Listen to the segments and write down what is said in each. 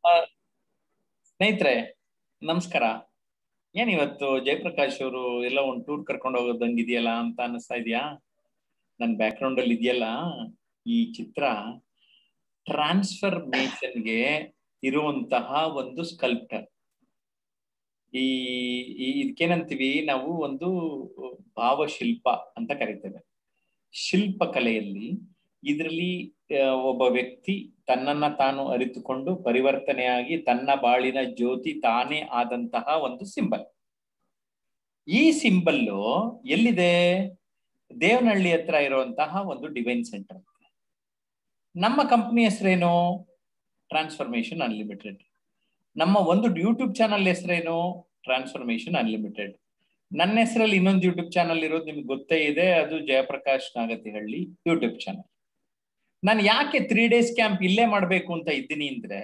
ಸ್ನೇಹಿತರೆ ನಮಸ್ಕಾರ ಏನ್ ಇವತ್ತು ಜಯಪ್ರಕಾಶ್ ಅವರು ಎಲ್ಲ ಒಂದು ಟೂರ್ ಕರ್ಕೊಂಡು ಹೋಗೋದಂಗಿದೆಯಲ್ಲ ಅಂತ ಅನಿಸ್ತಾ ಇದೆಯಾ ನನ್ನ ಬ್ಯಾಕ್ ಗ್ರೌಂಡ್ ಅಲ್ಲಿ ಇದೆಯಲ್ಲ ಈ ಚಿತ್ರ ಟ್ರಾನ್ಸ್ಫರ್ಮೇಶನ್ಗೆ ಇರುವಂತಹ ಒಂದು ಸ್ಕಲ್ಪ್ಟರ್ ಈ ಈ ಇದಕ್ಕೇನಂತೀವಿ ನಾವು ಒಂದು ಭಾವಶಿಲ್ಪ ಅಂತ ಕರಿತೇವೆ ಶಿಲ್ಪಕಲೆಯಲ್ಲಿ ಇದರಲ್ಲಿ ಒಬ್ಬ ವ್ಯಕ್ತಿ ತನ್ನನ್ನ ತಾನು ಅರಿತುಕೊಂಡು ಪರಿವರ್ತನೆಯಾಗಿ ತನ್ನ ಬಾಳಿನ ಜ್ಯೋತಿ ತಾನೇ ಆದಂತಹ ಒಂದು ಸಿಂಬಲ್ ಈ ಸಿಂಬಲ್ಲು ಎಲ್ಲಿದೆ ದೇವನಹಳ್ಳಿ ಹತ್ರ ಇರುವಂತಹ ಒಂದು ಡಿವೈನ್ ಸೆಂಟರ್ ನಮ್ಮ ಕಂಪನಿ ಹೆಸರೇನು ಟ್ರಾನ್ಸ್ಫರ್ಮೇಶನ್ ಅನ್ಲಿಮಿಟೆಡ್ ನಮ್ಮ ಒಂದು ಯೂಟ್ಯೂಬ್ ಚಾನಲ್ ಹೆಸರೇನು ಟ್ರಾನ್ಸ್ಫರ್ಮೇಶನ್ ಅನ್ಲಿಮಿಟೆಡ್ ನನ್ನ ಹೆಸರಲ್ಲಿ ಇನ್ನೊಂದು ಯೂಟ್ಯೂಬ್ ಚಾನಲ್ ಇರೋದು ನಿಮ್ಗೆ ಗೊತ್ತೇ ಇದೆ ಅದು ಜಯಪ್ರಕಾಶ್ ನಾಗತಿಹಳ್ಳಿ ಯೂಟ್ಯೂಬ್ ಚಾನಲ್ ನಾನು ಯಾಕೆ ತ್ರೀ ಡೇಸ್ ಕ್ಯಾಂಪ್ ಇಲ್ಲೇ ಮಾಡಬೇಕು ಅಂತ ಇದ್ದೀನಿ ಅಂದ್ರೆ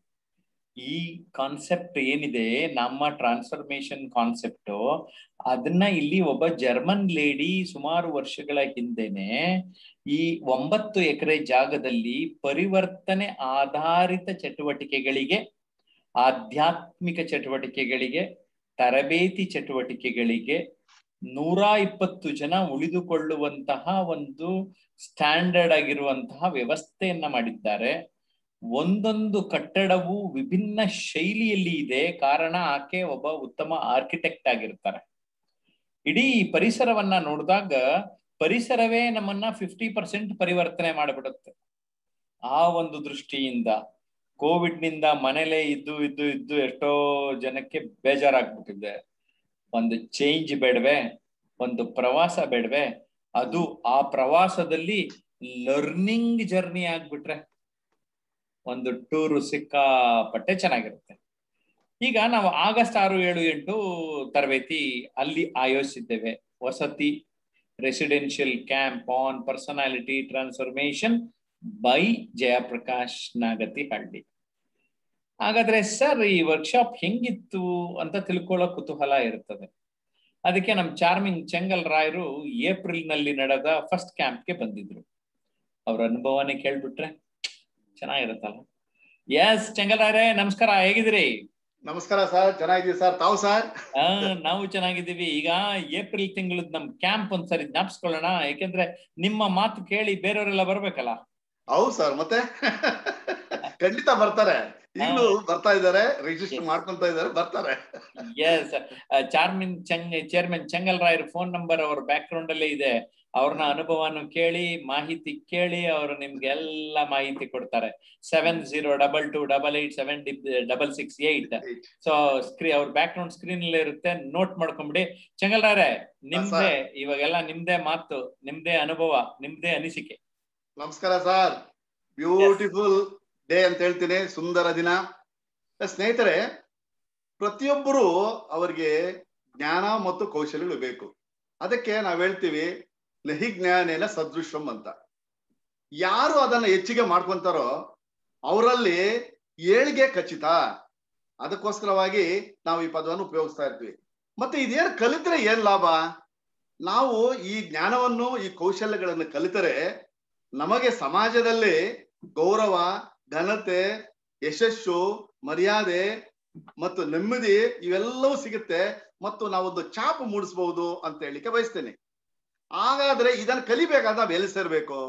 ಈ ಕಾನ್ಸೆಪ್ಟ್ ಏನಿದೆ ನಮ್ಮ ಟ್ರಾನ್ಸ್ಫರ್ಮೇಶನ್ ಕಾನ್ಸೆಪ್ಟ್ ಅದನ್ನ ಇಲ್ಲಿ ಒಬ್ಬ ಜರ್ಮನ್ ಲೇಡಿ ಸುಮಾರು ವರ್ಷಗಳ ಹಿಂದೆನೆ ಈ ಒಂಬತ್ತು ಎಕರೆ ಜಾಗದಲ್ಲಿ ಪರಿವರ್ತನೆ ಆಧಾರಿತ ಚಟುವಟಿಕೆಗಳಿಗೆ ಆಧ್ಯಾತ್ಮಿಕ ಚಟುವಟಿಕೆಗಳಿಗೆ ತರಬೇತಿ ಚಟುವಟಿಕೆಗಳಿಗೆ ನೂರ ಇಪ್ಪತ್ತು ಜನ ಉಳಿದುಕೊಳ್ಳುವಂತಹ ಒಂದು ಸ್ಟ್ಯಾಂಡರ್ಡ್ ಆಗಿರುವಂತಹ ವ್ಯವಸ್ಥೆಯನ್ನ ಮಾಡಿದ್ದಾರೆ ಒಂದೊಂದು ಕಟ್ಟಡವು ವಿಭಿನ್ನ ಶೈಲಿಯಲ್ಲಿ ಇದೆ ಕಾರಣ ಆಕೆ ಒಬ್ಬ ಉತ್ತಮ ಆರ್ಕಿಟೆಕ್ಟ್ ಆಗಿರ್ತಾರೆ ಇಡೀ ಪರಿಸರವನ್ನ ನೋಡಿದಾಗ ಪರಿಸರವೇ ನಮ್ಮನ್ನ ಫಿಫ್ಟಿ ಪರ್ಸೆಂಟ್ ಪರಿವರ್ತನೆ ಮಾಡಿಬಿಡುತ್ತೆ ಆ ಒಂದು ದೃಷ್ಟಿಯಿಂದ ಕೋವಿಡ್ ನಿಂದ ಮನೇಲೆ ಇದ್ದು ಇದ್ದು ಇದ್ದು ಎಷ್ಟೋ ಜನಕ್ಕೆ ಬೇಜಾರಾಗ್ಬಿಟ್ಟಿದೆ ಒಂದು ಚೇಂಜ್ ಬೇಡವೆ ಒಂದು ಪ್ರವಾಸ ಬೇಡವೆ ಅದು ಆ ಪ್ರವಾಸದಲ್ಲಿ ಲರ್ನಿಂಗ್ ಜರ್ನಿ ಆಗ್ಬಿಟ್ರೆ ಒಂದು ಟೂರು ಸಿಕ್ಕಾಪಟ್ಟೆ ಚೆನ್ನಾಗಿರುತ್ತೆ ಈಗ ನಾವು ಆಗಸ್ಟ್ ಆರು ಏಳು ಎಂಟು ತರಬೇತಿ ಅಲ್ಲಿ ಆಯೋಜಿಸಿದ್ದೇವೆ ವಸತಿ residential camp on personality transformation by Jayaprakash Nagatihalli ಹಾಗಾದ್ರೆ ಸರ್ ಈ ವರ್ಕ್ಶಾಪ್ ಹೆಂಗಿತ್ತು ಅಂತ ತಿಳ್ಕೊಳ್ಳೋ ಕುತೂಹಲ ಇರ್ತದೆ ಅದಕ್ಕೆ ನಮ್ ಚಾರ್ಮಿಂಗ್ ಚೆಂಗಲ್ ರಾಯರು ಏಪ್ರಿಲ್ ನಲ್ಲಿ ನಡೆದ ಫಸ್ಟ್ ಕ್ಯಾಂಪ್ಗೆ ಬಂದಿದ್ರು ಅವ್ರ ಅನುಭವನೇ ಕೇಳ್ಬಿಟ್ರೆ ಚೆನ್ನಾಗಿರುತ್ತಲ್ಲ ಎಸ್ ಚೆಂಗಲ್ ರಾಯರೇ ನಮಸ್ಕಾರ ಹೇಗಿದ್ದೀರಿ ನಮಸ್ಕಾರ ಸರ್ ಚೆನ್ನಾಗಿದ್ದೀವಿ ಸರ್ ತಾವು ಸರ್ ಆ ನಾವು ಚೆನ್ನಾಗಿದ್ದೀವಿ ಈಗ ಏಪ್ರಿಲ್ ತಿಂಗಳದ್ ನಮ್ ಕ್ಯಾಂಪ್ ಒಂದ್ಸರಿ ಜ್ಞಾಪಿಸ್ಕೊಳ್ಳೋಣ ಯಾಕೆಂದ್ರೆ ನಿಮ್ಮ ಮಾತು ಕೇಳಿ ಬೇರೆಯವರೆಲ್ಲ ಬರ್ಬೇಕಲ್ಲ ಹೌದು ಸರ್ ಮತ್ತೆ ಖಂಡಿತ ಬರ್ತಾರೆ ಈಗಲೂ ಬರ್ತಾ ಇದ್ದಾರೆ ರಿಜಿಸ್ಟರ್ ಮಾಡ್ಕೊಂತ ಇದ್ದಾರೆ ಬರ್ತಾರೆ ಎಸ್ ಚಾರ್ಮಿನ್ ಚಂಗ್ chairman Chengal Rayar phone number ಅವ್ರ ಬ್ಯಾಕ್ ಗ್ರೌಂಡ್ ಅಲ್ಲೇ ಇದೆ ಅವ್ರನ್ನ ಅನುಭವನು ಕೇಳಿ ಮಾಹಿತಿ ಕೇಳಿ ಅವರು ನಿಮ್ಗೆ ಎಲ್ಲ ಮಾಹಿತಿ ಕೊಡ್ತಾರೆ seven zero double two double eight seven double six eight so screen ಅವ್ರ ಬ್ಯಾಕ್ ಗ್ರೌಂಡ್ ಸ್ಕ್ರೀನ್ ಅಲ್ಲೇ ಇರುತ್ತೆ ನೋಟ್ ಮಾಡ್ಕೊಂಬಿಡಿ ಚೆಂಗಲ್ ರಾಯರೇ ನಿಮ್ದೇ ಇವಾಗೆಲ್ಲ ನಿಮ್ದೇ ಮಾತು ನಿಮ್ದೇ ಅನುಭವ ನಿಮ್ದೇ ಅನಿಸಿಕೆ ನಮಸ್ಕಾರ ಸರ್ ಬ್ಯೂಟಿಫುಲ್ ಡೇ ಅಂತ ಹೇಳ್ತೀನಿ ಸುಂದರ ದಿನ ಸ್ನೇಹಿತರೆ ಪ್ರತಿಯೊಬ್ಬರು ಅವರಿಗೆ ಜ್ಞಾನ ಮತ್ತು ಕೌಶಲ್ಯಗಳು ಬೇಕು ಅದಕ್ಕೆ ನಾವ್ ಹೇಳ್ತೀವಿ ಲಹಿ ಜ್ಞಾನೇನ ಸದೃಶಂ ಅಂತ ಯಾರು ಅದನ್ನ ಹೆಚ್ಚಿಗೆ ಮಾಡ್ಕೊಂತಾರೋ ಅವರಲ್ಲಿ ಏಳಿಗೆ ಖಚಿತ ಅದಕ್ಕೋಸ್ಕರವಾಗಿ ನಾವು ಈ ಪದವನ್ನು ಉಪಯೋಗಿಸ್ತಾ ಇರ್ತೀವಿ ಮತ್ತೆ ಇದೇನು ಕಲಿತರೆ ಏನ್ ಲಾಭ ನಾವು ಈ ಜ್ಞಾನವನ್ನು ಈ ಕೌಶಲ್ಯಗಳನ್ನು ಕಲಿತರೆ ನಮಗೆ ಸಮಾಜದಲ್ಲಿ ಗೌರವ ಘನತೆ ಯಶಸ್ಸು ಮರ್ಯಾದೆ ಮತ್ತು ನೆಮ್ಮದಿ ಇವೆಲ್ಲವೂ ಸಿಗುತ್ತೆ ಮತ್ತು ನಾವೊಂದು ಚಾಪು ಮೂಡಿಸಬಹುದು ಅಂತ ಹೇಳಿಕ್ಕೆ ಬಯಸ್ತೇನೆ ಹಾಗಾದ್ರೆ ಇದನ್ನ ಕಲಿಬೇಕಾದ್ರೆ ನಾವು ಎಲ್ಲಿ ಸೇರ್ಬೇಕು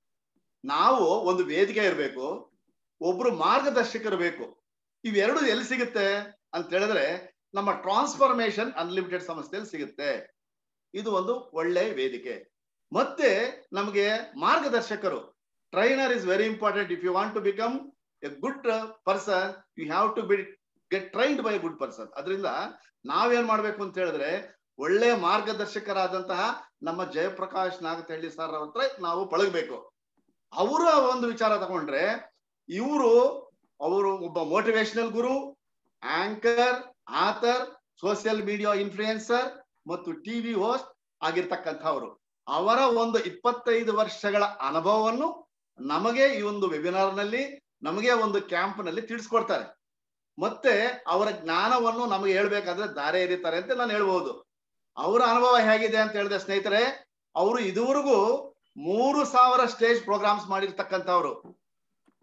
ನಾವು ಒಂದು ವೇದಿಕೆ ಇರಬೇಕು ಒಬ್ರು ಮಾರ್ಗದರ್ಶಕರು ಬೇಕು ಇವೆರಡು ಎಲ್ಲಿ ಸಿಗುತ್ತೆ ಅಂತ ಹೇಳಿದ್ರೆ ನಮ್ಮ ಟ್ರಾನ್ಸ್ಫಾರ್ಮೇಶನ್ ಅನ್ಲಿಮಿಟೆಡ್ ಸಂಸ್ಥೆಯಲ್ಲಿ ಸಿಗುತ್ತೆ ಇದು ಒಂದು ಒಳ್ಳೆ ವೇದಿಕೆ ಮತ್ತೆ ನಮಗೆ ಮಾರ್ಗದರ್ಶಕರು trainer is very important if you want to become a good person you have to be get trained by a good person ಅದರಿಂದ ನಾವೇನ್ ಮಾಡ್ಬೇಕು ಅಂತ ಹೇಳಿದ್ರೆ ಒಳ್ಳೆ ಮಾರ್ಗದರ್ಶಕರಾದಂತಹ ನಮ್ಮ ಜಯಪ್ರಕಾಶ್ ನಾಗತಹಳ್ಳಿ ಸರ್ ಹತ್ರ ನಾವು ಪಳಗಬೇಕು ಅವರ ಒಂದು ವಿಚಾರ ತಗೊಂಡ್ರೆ ಇವರು ಅವರು ಒಬ್ಬ motivational guru anchor author social media influencer ಮತ್ತು ಟಿವಿ ಹೋಸ್ಟ್ ಆಗಿರ್ತಕ್ಕಂಥವ್ರು ಅವರ ಒಂದು ಇಪ್ಪತ್ತೈದು ವರ್ಷಗಳ ಅನುಭವವನ್ನು ನಮಗೆ ಈ ಒಂದು ವೆಬಿನಾರ್ ನಲ್ಲಿ ನಮಗೆ ಒಂದು ಕ್ಯಾಂಪ್ ನಲ್ಲಿ ತಿಳಿಸ್ಕೊಡ್ತಾರೆ ಮತ್ತೆ ಅವರ ಜ್ಞಾನವನ್ನು ನಮಗೆ ಹೇಳ್ಬೇಕಾದ್ರೆ ದಾರೆ ಎರಿತಾರೆ ಅಂತ ನಾನು ಹೇಳ್ಬಹುದು ಅವರ ಅನುಭವ ಹೇಗಿದೆ ಅಂತ ಹೇಳಿದೆ ಸ್ನೇಹಿತರೆ ಅವರು ಇದುವರೆಗೂ ಮೂರು ಸಾವಿರ ಸ್ಟೇಜ್ ಪ್ರೋಗ್ರಾಮ್ಸ್ ಮಾಡಿರ್ತಕ್ಕಂಥವ್ರು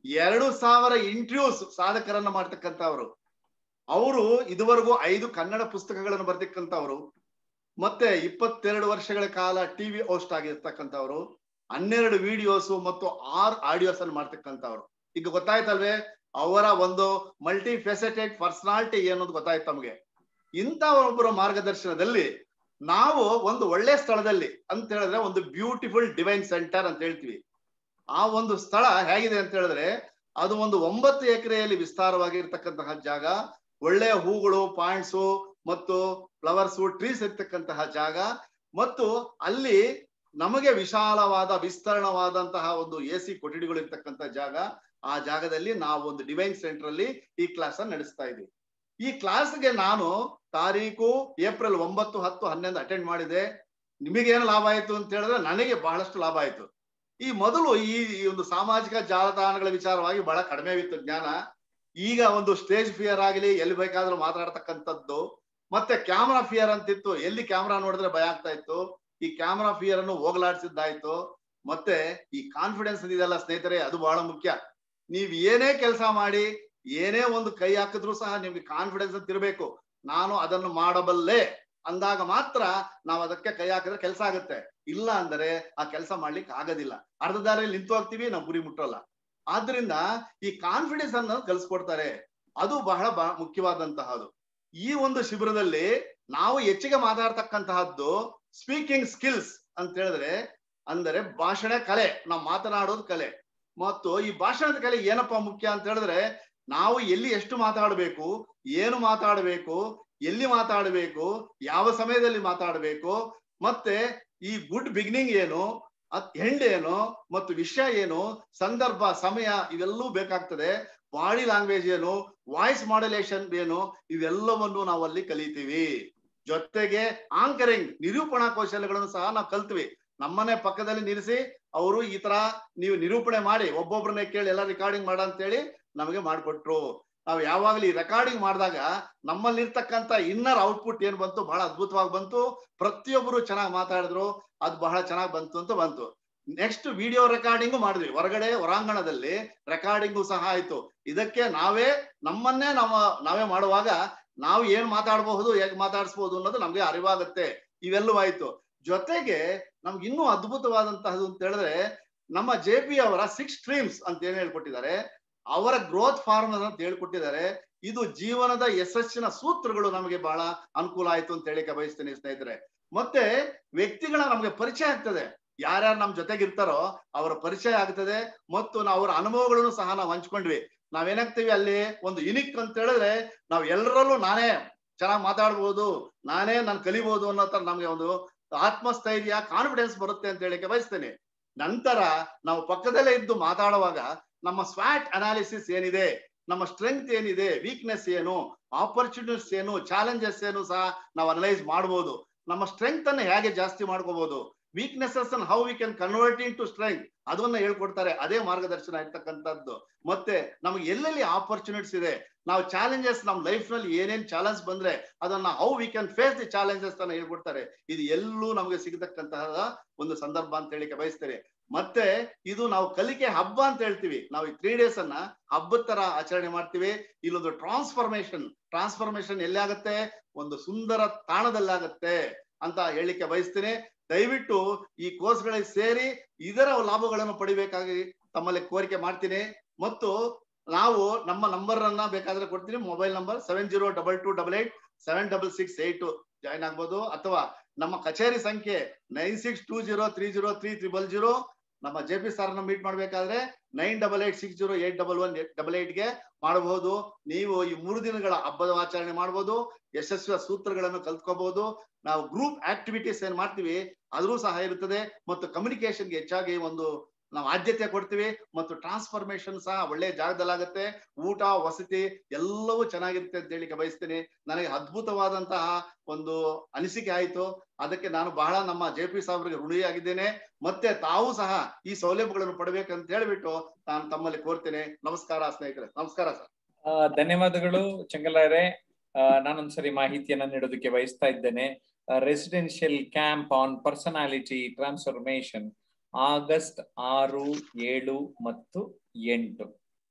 ಎರಡು ಸಾವಿರ ಇಂಟರ್ವ್ಯೂಸ್ ಸಾಧಕರನ್ನ ಮಾಡ್ತಕ್ಕಂಥವ್ರು ಅವರು ಇದುವರೆಗೂ ಐದು ಕನ್ನಡ ಪುಸ್ತಕಗಳನ್ನು ಬರ್ತಕ್ಕಂಥವ್ರು ಮತ್ತೆ ಇಪ್ಪತ್ತೆರಡು ವರ್ಷಗಳ ಕಾಲ ಟಿವಿ ಹೋಸ್ಟ್ ಆಗಿರ್ತಕ್ಕಂಥವ್ರು ಹನ್ನೆರಡು ವಿಡಿಯೋಸ್ ಮತ್ತು ಆರು ಆಡಿಯೋಸ್ ಅನ್ನು ಮಾಡ್ತಕ್ಕಂಥವ್ರು ಈಗ ಗೊತ್ತಾಯ್ತಲ್ವೇ ಅವರ ಒಂದು ಮಲ್ಟಿ ಫೆಸೆಟೆಡ್ ಪರ್ಸನಾಲಿಟಿ ಏನೋದು ಗೊತ್ತಾಯ್ತು ನಮಗೆ ಇಂಥ ಒಬ್ಬರ ಮಾರ್ಗದರ್ಶನದಲ್ಲಿ ನಾವು ಒಂದು ಒಳ್ಳೆ ಸ್ಥಳದಲ್ಲಿ ಅಂತ ಹೇಳಿದ್ರೆ ಒಂದು ಬ್ಯೂಟಿಫುಲ್ ಡಿವೈನ್ ಸೆಂಟರ್ ಅಂತ ಹೇಳ್ತೀವಿ ಆ ಒಂದು ಸ್ಥಳ ಹೇಗಿದೆ ಅಂತ ಹೇಳಿದ್ರೆ ಅದು ಒಂದು ಒಂಬತ್ತು ಎಕರೆಯಲ್ಲಿ ವಿಸ್ತಾರವಾಗಿರ್ತಕ್ಕಂತಹ ಜಾಗ ಒಳ್ಳೆಯ ಹೂಗಳು ಪಾಯಿಂಟ್ಸು ಮತ್ತು ಫ್ಲವರ್ಸು ಟ್ರೀಸ್ ಇರ್ತಕ್ಕಂತಹ ಜಾಗ ಮತ್ತು ಅಲ್ಲಿ ನಮಗೆ ವಿಶಾಲವಾದ ವಿಸ್ತರಣವಾದಂತಹ ಒಂದು ಎ ಸಿ ಕೊಠಡಿಗಳು ಇರ್ತಕ್ಕಂಥ ಜಾಗ ಆ ಜಾಗದಲ್ಲಿ ನಾವು ಒಂದು ಡಿವೈನ್ ಸೆಂಟರ್ ಅಲ್ಲಿ ಈ ಕ್ಲಾಸ್ ಅನ್ನು ನಡೆಸ್ತಾ ಇದ್ದೀವಿ ಈ ಕ್ಲಾಸ್ಗೆ ನಾನು ತಾರೀಕು ಏಪ್ರಿಲ್ ಒಂಬತ್ತು ಹತ್ತು ಹನ್ನೊಂದು ಅಟೆಂಡ್ ಮಾಡಿದೆ ನಿಮಗೇನು ಲಾಭ ಆಯ್ತು ಅಂತ ಹೇಳಿದ್ರೆ ನನಗೆ ಬಹಳಷ್ಟು ಲಾಭ ಆಯ್ತು ಈ ಮೊದಲು ಈ ಈ ಒಂದು ಸಾಮಾಜಿಕ ಜಾಲತಾಣಗಳ ವಿಚಾರವಾಗಿ ಬಹಳ ಕಡಿಮೆ ಇತ್ತು ಜ್ಞಾನ ಈಗ ಒಂದು ಸ್ಟೇಜ್ ಫಿಯರ್ ಆಗಲಿ ಎಲ್ಲಿ ಬೇಕಾದ್ರೂ ಮಾತಾಡ್ತಕ್ಕಂಥದ್ದು ಮತ್ತೆ ಕ್ಯಾಮ್ರಾ ಫಿಯರ್ ಅಂತಿತ್ತು ಎಲ್ಲಿ ಕ್ಯಾಮ್ರಾ ನೋಡಿದ್ರೆ ಭಯ ಆಗ್ತಾ ಇತ್ತು ಈ ಕ್ಯಾಮ್ರಾ ಫಿಯರ್ ಅನ್ನು ಹೋಗ್ಲಾಡ್ಸಿದ್ದಾಯ್ತು ಮತ್ತೆ ಈ ಕಾನ್ಫಿಡೆನ್ಸ್ ಇದೆಯಲ್ಲ ಸ್ನೇಹಿತರೆ ಅದು ಬಹಳ ಮುಖ್ಯ ನೀವ್ ಏನೇ ಕೆಲಸ ಮಾಡಿ ಏನೇ ಒಂದು ಕೈ ಹಾಕಿದ್ರು ಸಹ ನಿಮ್ಗೆ ಕಾನ್ಫಿಡೆನ್ಸ್ ಅಂತ ಇರಬೇಕು ನಾನು ಅದನ್ನು ಮಾಡಬಲ್ಲೆ ಅಂದಾಗ ಮಾತ್ರ ನಾವು ಅದಕ್ಕೆ ಕೈ ಹಾಕಿದ್ರೆ ಕೆಲಸ ಆಗುತ್ತೆ ಇಲ್ಲ ಅಂದರೆ ಆ ಕೆಲಸ ಮಾಡ್ಲಿಕ್ಕೆ ಆಗೋದಿಲ್ಲ ಅರ್ಧ ದಾರಿಯಲ್ಲಿ ನಿಂತು ಹೋಗ್ತೀವಿ ನಾವು ಗುರಿ ಮುಟ್ಟೋಲ್ಲ ಆದ್ರಿಂದ ಈ ಕಾನ್ಫಿಡೆನ್ಸ್ ಅನ್ನ ಕಲಿಸ್ಕೊಡ್ತಾರೆ ಅದು ಬಹಳ ಬಹಳ ಮುಖ್ಯವಾದಂತಹದ್ದು ಈ ಒಂದು ಶಿಬಿರದಲ್ಲಿ ನಾವು ಹೆಚ್ಚಿಗೆ ಮಾತಾಡ್ತಕ್ಕಂತಹದ್ದು ಸ್ಪೀಕಿಂಗ್ ಸ್ಕಿಲ್ಸ್ ಅಂತ ಹೇಳಿದ್ರೆ ಅಂದರೆ ಭಾಷಣ ಕಲೆ ನಾವು ಮಾತನಾಡೋದು ಕಲೆ ಮತ್ತು ಈ ಭಾಷಣದ ಕಲೆ ಏನಪ್ಪಾ ಮುಖ್ಯ ಅಂತ ಹೇಳಿದ್ರೆ ನಾವು ಎಲ್ಲಿ ಎಷ್ಟು ಮಾತಾಡಬೇಕು ಏನು ಮಾತಾಡಬೇಕು ಎಲ್ಲಿ ಮಾತಾಡಬೇಕು ಯಾವ ಸಮಯದಲ್ಲಿ ಮಾತಾಡಬೇಕು ಮತ್ತೆ ಈ ಗುಡ್ ಬಿಗಿನಿಂಗ್ ಏನು ಎಂಡ್ ಏನು ಮತ್ತು ವಿಷಯ ಏನು ಸಂದರ್ಭ ಸಮಯ ಇವೆಲ್ಲವೂ ಬೇಕಾಗ್ತದೆ ಬಾಡಿ ಲ್ಯಾಂಗ್ವೇಜ್ ಏನು ವಾಯ್ಸ್ ಮಾಡ್ಯುಲೇಷನ್ ಏನು ಇವೆಲ್ಲವನ್ನು ನಾವು ಅಲ್ಲಿ ಕಲಿತೀವಿ ಜೊತೆಗೆ ಆಂಕರಿಂಗ್ ನಿರೂಪಣಾ ಕೌಶಲ್ಯಗಳನ್ನು ಸಹ ನಾವು ಕಲ್ತ್ವಿ ನಮ್ಮನೆ ಪಕ್ಕದಲ್ಲಿ ನಿಲ್ಲಿಸಿ ಅವರು ಈ ತರ ನೀವು ನಿರೂಪಣೆ ಮಾಡಿ ಒಬ್ಬೊಬ್ಬರನ್ನೇ ಕೇಳಿ ಎಲ್ಲ ರೆಕಾರ್ಡಿಂಗ್ ಮಾಡ ಅಂತೇಳಿ ನಮಗೆ ಮಾಡಿಕೊಟ್ರು ನಾವು ಯಾವಾಗ್ಲೂ ಈ ರೆಕಾರ್ಡಿಂಗ್ ಮಾಡಿದಾಗ ನಮ್ಮಲ್ಲಿ ಇರ್ತಕ್ಕಂಥ ಇನ್ನರ್ ಔಟ್ಪುಟ್ ಏನ್ ಬಂತು ಬಹಳ ಅದ್ಭುತವಾಗಿ ಬಂತು ಪ್ರತಿಯೊಬ್ಬರು ಚೆನ್ನಾಗಿ ಮಾತಾಡಿದ್ರು ಅದು ಬಹಳ ಚೆನ್ನಾಗಿ ಬಂತು ಅಂತ ಬಂತು ನೆಕ್ಸ್ಟ್ ವಿಡಿಯೋ ರೆಕಾರ್ಡಿಂಗು ಮಾಡಿದ್ವಿ ಹೊರಗಡೆ ಹೊರಾಂಗಣದಲ್ಲಿ ರೆಕಾರ್ಡಿಂಗು ಸಹ ಆಯ್ತು ಇದಕ್ಕೆ ನಾವೇ ನಮ್ಮನ್ನೇ ನಮ್ಮ ನಾವೇ ಮಾಡುವಾಗ ನಾವು ಏನ್ ಮಾತಾಡಬಹುದು ಹೇಗೆ ಮಾತಾಡಿಸಬಹುದು ಅನ್ನೋದು ನಮ್ಗೆ ಅರಿವಾಗುತ್ತೆ ಇವೆಲ್ಲವೂ ಆಯ್ತು ಜೊತೆಗೆ ನಮ್ಗೆ ಇನ್ನೂ ಅದ್ಭುತವಾದಂತಹದ್ದು ಅಂತ ಹೇಳಿದ್ರೆ ನಮ್ಮ ಜೆ ಪಿ ಅವರ ಸಿಕ್ಸ್ ಸ್ಟ್ರೀಮ್ಸ್ ಅಂತ ಏನ್ ಹೇಳ್ಕೊಟ್ಟಿದ್ದಾರೆ ಅವರ ಗ್ರೋತ್ ಫಾರ್ಮುಲಾ ಅಂತ ಹೇಳ್ಕೊಟ್ಟಿದ್ದಾರೆ ಇದು ಜೀವನದ ಯಶಸ್ಸಿನ ಸೂತ್ರಗಳು ನಮಗೆ ಬಹಳ ಅನುಕೂಲ ಆಯ್ತು ಅಂತ ಹೇಳಿಕೆ ಬಯಸ್ತೇನೆ ಸ್ನೇಹಿತರೆ ಮತ್ತೆ ವ್ಯಕ್ತಿಗಳ ನಮ್ಗೆ ಪರಿಚಯ ಆಗ್ತದೆ ಯಾರ್ಯಾರು ನಮ್ ಜೊತೆಗಿರ್ತಾರೋ ಅವರ ಪರಿಚಯ ಆಗ್ತದೆ ಮತ್ತು ನಾವು ಅವರ ಅನುಭವಗಳನ್ನು ಸಹ ನಾವು ಹಂಚ್ಕೊಂಡ್ವಿ ನಾವೇನಾಗ್ತೀವಿ ಅಲ್ಲಿ ಒಂದು ಯುನಿಕ್ ಅಂತ ಹೇಳಿದ್ರೆ ನಾವು ಎಲ್ಲರಲ್ಲೂ ನಾನೇ ಚೆನ್ನಾಗಿ ಮಾತಾಡ್ಬೋದು ನಾನೇ ನಾನು ಕಲಿಬಹುದು ಅನ್ನೋ ತರ ನಮ್ಗೆ ಒಂದು ಆತ್ಮಸ್ಥೈರ್ಯ ಕಾನ್ಫಿಡೆನ್ಸ್ ಬರುತ್ತೆ ಅಂತ ಹೇಳಿಕೆ ಬಯಸ್ತೇನೆ ನಂತರ ನಾವು ಪಕ್ಕದಲ್ಲೇ ಇದ್ದು ಮಾತಾಡುವಾಗ ನಮ್ಮ ಸ್ವಾಟ್ ಅನಾಲಿಸಿಸ್ ಏನಿದೆ ನಮ್ಮ ಸ್ಟ್ರೆಂಗ್ತ್ ಏನಿದೆ ವೀಕ್ನೆಸ್ ಏನು ಆಪರ್ಚುನಿಟೀಸ್ ಏನು ಚಾಲೆಂಜಸ್ ಏನು ಸಹ ನಾವು ಅನಲೈಸ್ ಮಾಡಬಹುದು ನಮ್ಮ ಸ್ಟ್ರೆಂಗ್ತ್ ಅನ್ನು ಹೇಗೆ ಜಾಸ್ತಿ ಮಾಡ್ಕೋಬಹುದು ವೀಕ್ನೆಸಸ್ ಅನ್ನು how we can convert into strength ಅದನ್ನ ಹೇಳ್ಕೊಡ್ತಾರೆ ಅದೇ ಮಾರ್ಗದರ್ಶನ ಇರ್ತಕ್ಕಂಥದ್ದು ಮತ್ತೆ ನಮ್ಗೆ ಎಲ್ಲೆಲ್ಲಿ ಆಪರ್ಚುನಿಟೀಸ್ ಇದೆ ನಾವು ಚಾಲೆಂಜಸ್ ನಮ್ಮ ಲೈಫ್ ನಲ್ಲಿ ಏನೇನ್ ಚಾಲೆಂಜ್ ಬಂದ್ರೆ ಅದನ್ನ how we can face the challenges ಅನ್ನ ಹೇಳ್ಕೊಡ್ತಾರೆ ಇದು ಎಲ್ಲೂ ನಮಗೆ ಸಿಗತಕ್ಕಂತಹ ಒಂದು ಸಂದರ್ಭ ಅಂತ ಹೇಳಿಕೆ ಬಯಸ್ತೇನೆ ಮತ್ತೆ ಇದು ನಾವು ಕಲಿಕೆ ಹಬ್ಬ ಅಂತ ಹೇಳ್ತೀವಿ ನಾವು ಈ ತ್ರೀ ಡೇಸ್ ಅನ್ನ ಹಬ್ಬದ ತರ ಆಚರಣೆ ಮಾಡ್ತೀವಿ ಇಲ್ಲೊಂದು ಟ್ರಾನ್ಸ್ಫಾರ್ಮೇಶನ್ ಟ್ರಾನ್ಸ್ಫಾರ್ಮೇಶನ್ ಎಲ್ಲಿ ಆಗುತ್ತೆ ಒಂದು ಸುಂದರ ತಾಣದಲ್ಲಾಗತ್ತೆ ಅಂತ ಹೇಳಿಕೆ ಬಯಸ್ತೇನೆ ದಯವಿಟ್ಟು ಈ ಕೋರ್ಸ್ಗಳಿಗೆ ಸೇರಿ ಇದರ ಲಾಭಗಳನ್ನು ಪಡಿಬೇಕಾಗಿ ತಮ್ಮಲ್ಲಿ ಕೋರಿಕೆ ಮಾಡ್ತೀನಿ ಮತ್ತು ನಾವು ನಮ್ಮ ನಂಬರ್ ಅನ್ನ ಬೇಕಾದ್ರೆ ಕೊಡ್ತೀನಿ mobile number seven zero double two double eight seven double six eight join ಆಗ್ಬೋದು ಅಥವಾ ನಮ್ಮ ಕಚೇರಿ ಸಂಖ್ಯೆ nine six two zero three zero three triple zero ನಮ್ಮ ಜೆ ಪಿ ಸಾರ್ನ ಮೀಟ್ ಮಾಡ್ಬೇಕಾದ್ರೆ nine double eight six zero eight double one double ಏಟ್ಗೆ ಮಾಡಬಹುದು ನೀವು ಈ ಮೂರು ದಿನಗಳ ಹಬ್ಬದ ಆಚರಣೆ ಮಾಡಬಹುದು ಯಶಸ್ವಿಯ ಸೂತ್ರಗಳನ್ನು ಕಲ್ತ್ಕೋಬಹುದು ನಾವು ಗ್ರೂಪ್ ಆಕ್ಟಿವಿಟೀಸ್ ಏನ್ ಮಾಡ್ತೀವಿ ಅದ್ರೂ ಸಹ ಇರುತ್ತದೆ ಮತ್ತು ಕಮ್ಯುನಿಕೇಶನ್ಗೆ ಹೆಚ್ಚಾಗಿ ಒಂದು ನಾವು ಆದ್ಯತೆ ಕೊಡ್ತೀವಿ ಮತ್ತು ಟ್ರಾನ್ಸ್ಫಾರ್ಮೇಶನ್ ಸಹ ಒಳ್ಳೆ ಜಾಗದಲ್ಲಾಗುತ್ತೆ ಊಟ ವಸತಿ ಎಲ್ಲವೂ ಚೆನ್ನಾಗಿರುತ್ತೆ ಅಂತ ಹೇಳಿಕೆ ಬಯಸ್ತೇನೆ ನನಗೆ ಅದ್ಭುತವಾದಂತಹ ಒಂದು ಅನಿಸಿಕೆ ಆಯ್ತು ಅದಕ್ಕೆ ನಾನು ಬಹಳ ನಮ್ಮ ಜೆ ಪಿ ಸಾಹೇಬ್ರಿಗೆ ಋಣಿಯಾಗಿದ್ದೇನೆ ಮತ್ತೆ ತಾವು ಸಹ ಈ ಸೌಲಭ್ಯಗಳನ್ನು ಪಡಬೇಕಂತ ಹೇಳ್ಬಿಟ್ಟು ನಾನು ತಮ್ಮಲ್ಲಿ ಕೋರ್ತೇನೆ ನಮಸ್ಕಾರ ಸ್ನೇಹಿತರೆ ನಮಸ್ಕಾರ ಸರ್ ಧನ್ಯವಾದಗಳು ಚಂಗಲಾರೆ ನಾನೊಂದ್ಸರಿ ಮಾಹಿತಿಯನ್ನ ನೀಡೋದಕ್ಕೆ ಬಯಸ್ತಾ ಇದ್ದೇನೆ residential camp on personality transformation August ಆರು ಏಳು ಮತ್ತು ಎಂಟು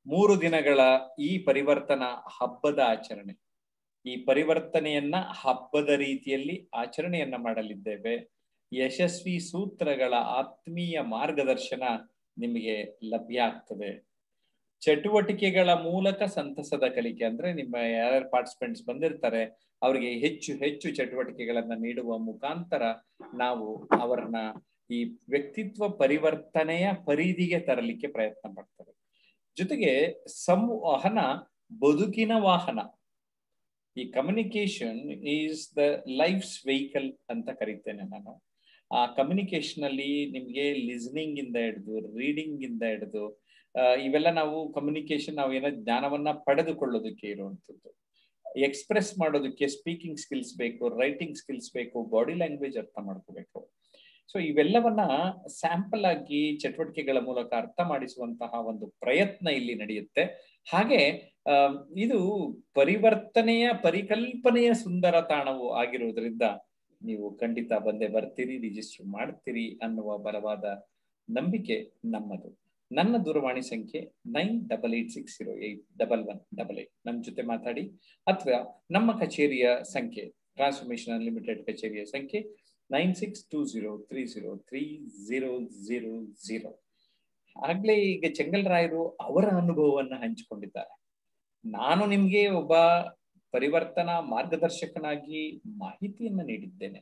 ಮೂರು ದಿನಗಳ ಈ ಪರಿವರ್ತನಾ ಹಬ್ಬದ ಆಚರಣೆ ಈ ಪರಿವರ್ತನೆಯನ್ನ ಹಬ್ಬದ ರೀತಿಯಲ್ಲಿ ಆಚರಣೆಯನ್ನ ಮಾಡಲಿದ್ದೇವೆ ಯಶಸ್ವಿ ಸೂತ್ರಗಳ ಆತ್ಮೀಯ ಮಾರ್ಗದರ್ಶನ ನಿಮಗೆ ಲಭ್ಯ ಆಗ್ತದೆ ಚಟುವಟಿಕೆಗಳ ಮೂಲಕ ಸಂತಸದ ಕಲಿಕೆ ಅಂದ್ರೆ ನಿಮ್ಮ ಯಾರ್ಯಾರು ಪಾರ್ಟಿಸಿಪೆಂಟ್ಸ್ ಬಂದಿರ್ತಾರೆ ಅವರಿಗೆ ಹೆಚ್ಚು ಹೆಚ್ಚು ಚಟುವಟಿಕೆಗಳನ್ನ ನೀಡುವ ಮುಖಾಂತರ ನಾವು ಅವರನ್ನ ಈ ವ್ಯಕ್ತಿತ್ವ ಪರಿವರ್ತನೆಯ ಪರಿಧಿಗೆ ತರಲಿಕ್ಕೆ ಪ್ರಯತ್ನ ಪಡ್ತೇವೆ ಜೊತೆಗೆ ಸಂವಹನ ಬದುಕಿನ ವಾಹನ ಈ communication is the life's vehicle ಅಂತ ಕರಿತೇನೆ ನಾನು ಆ ಕಮ್ಯುನಿಕೇಶನ್ ಅಲ್ಲಿ ನಿಮ್ಗೆ ಲಿಸ್ನಿಂಗ್ ಇಂದ ಹಿಡಿದು ರೀಡಿಂಗ್ ಇಂದ ಹಿಡಿದು ಇವೆಲ್ಲ ನಾವು ಕಮ್ಯುನಿಕೇಶನ್ ನಾವು ಏನೋ ಜ್ಞಾನವನ್ನ ಪಡೆದುಕೊಳ್ಳೋದಕ್ಕೆ ಇರುವಂತದ್ದು ಎಕ್ಸ್ಪ್ರೆಸ್ ಮಾಡೋದಕ್ಕೆ ಸ್ಪೀಕಿಂಗ್ ಸ್ಕಿಲ್ಸ್ ಬೇಕು ರೈಟಿಂಗ್ ಸ್ಕಿಲ್ಸ್ ಬೇಕು ಬಾಡಿ ಲ್ಯಾಂಗ್ವೇಜ್ ಅರ್ಥ ಮಾಡ್ಕೋಬೇಕು ಸೊ ಇವೆಲ್ಲವನ್ನ ಸ್ಯಾಂಪಲ್ ಆಗಿ ಚಟುವಟಿಕೆಗಳ ಮೂಲಕ ಅರ್ಥ ಮಾಡಿಸುವಂತಹ ಒಂದು ಪ್ರಯತ್ನ ಇಲ್ಲಿ ನಡೆಯುತ್ತೆ ಹಾಗೆ ಇದು ಪರಿವರ್ತನೆಯ ಪರಿಕಲ್ಪನೆಯ ಸುಂದರ ತಾಣವು ಆಗಿರುವುದರಿಂದ ನೀವು ಖಂಡಿತ ಬಂದೇ ಬರ್ತೀರಿ ರಿಜಿಸ್ಟರ್ ಮಾಡ್ತೀರಿ ಅನ್ನುವ ಬಲವಾದ ನಂಬಿಕೆ ನಮ್ಮದು ನನ್ನ ದೂರವಾಣಿ ಸಂಖ್ಯೆ nine double eight six zero eight double one double eight ನನ್ನ ಜೊತೆ ಮಾತಾಡಿ ಅಥವಾ ನಮ್ಮ ಕಚೇರಿಯ ಸಂಖ್ಯೆ ಟ್ರಾನ್ಸ್ಫಾರ್ಮೇಶನ್ ಅನ್ಲಿಮಿಟೆಡ್ ಕಚೇರಿಯ ಸಂಖ್ಯೆ nine six two zero three zero three zero zero zero ಆಗ್ಲೇ ಈಗ ಚೆಂಗಲ್ರಾಯರು ಅವರ ಅನುಭವವನ್ನ ಹಂಚಿಕೊಂಡಿದ್ದಾರೆ ನಾನು ನಿಮ್ಗೆ ಒಬ್ಬ ಪರಿವರ್ತನಾ ಮಾರ್ಗದರ್ಶಕನಾಗಿ ಮಾಹಿತಿಯನ್ನ ನೀಡಿದ್ದೇನೆ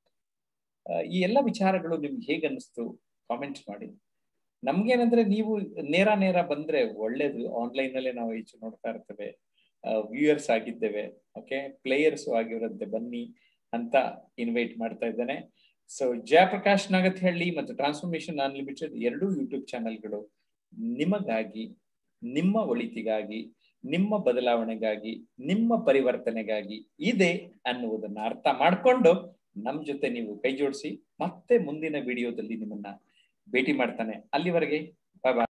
ಈ ಎಲ್ಲ ವಿಚಾರಗಳು ನಿಮ್ಗೆ ಹೇಗೆ ಅನಿಸ್ತು ಕಾಮೆಂಟ್ ಮಾಡಿ ನಮ್ಗೇನಂದ್ರೆ ನೀವು ನೇರ ನೇರ ಬಂದ್ರೆ ಒಳ್ಳೇದು ಆನ್ಲೈನ್ ಅಲ್ಲೇ ನಾವು ಹೆಚ್ಚು ನೋಡ್ತಾ ಇರ್ತೇವೆ ವ್ಯೂಯರ್ಸ್ ಆಗಿದ್ದೇವೆ ಓಕೆ ಪ್ಲೇಯರ್ಸ್ ಆಗಿರುತ್ತೆ ಬನ್ನಿ ಅಂತ ಇನ್ವೈಟ್ ಮಾಡ್ತಾ ಇದ್ದೇನೆ ಸೊ ಜಯಪ್ರಕಾಶ್ ನಾಗತಿಹಳ್ಳಿ ಮತ್ತು ಟ್ರಾನ್ಸ್ಫಾರ್ಮೇಶನ್ ಅನ್ಲಿಮಿಟೆಡ್ ಎರಡೂ ಯೂಟ್ಯೂಬ್ ಚಾನೆಲ್ಗಳು ನಿಮಗಾಗಿ ನಿಮ್ಮ ಒಳಿತಿಗಾಗಿ ನಿಮ್ಮ ಬದಲಾವಣೆಗಾಗಿ ನಿಮ್ಮ ಪರಿವರ್ತನೆಗಾಗಿ ಇದೆ ಅನ್ನುವುದನ್ನ ಅರ್ಥ ಮಾಡಿಕೊಂಡು ನಮ್ ಜೊತೆ ನೀವು ಕೈ ಜೋಡಿಸಿ ಮತ್ತೆ ಮುಂದಿನ ವಿಡಿಯೋದಲ್ಲಿ ನಿಮ್ಮನ್ನ ಭೇಟಿ ಮಾಡ್ತಾನೆ ಅಲ್ಲಿವರೆಗೆ ಬಾಯ್ ಬಾಯ್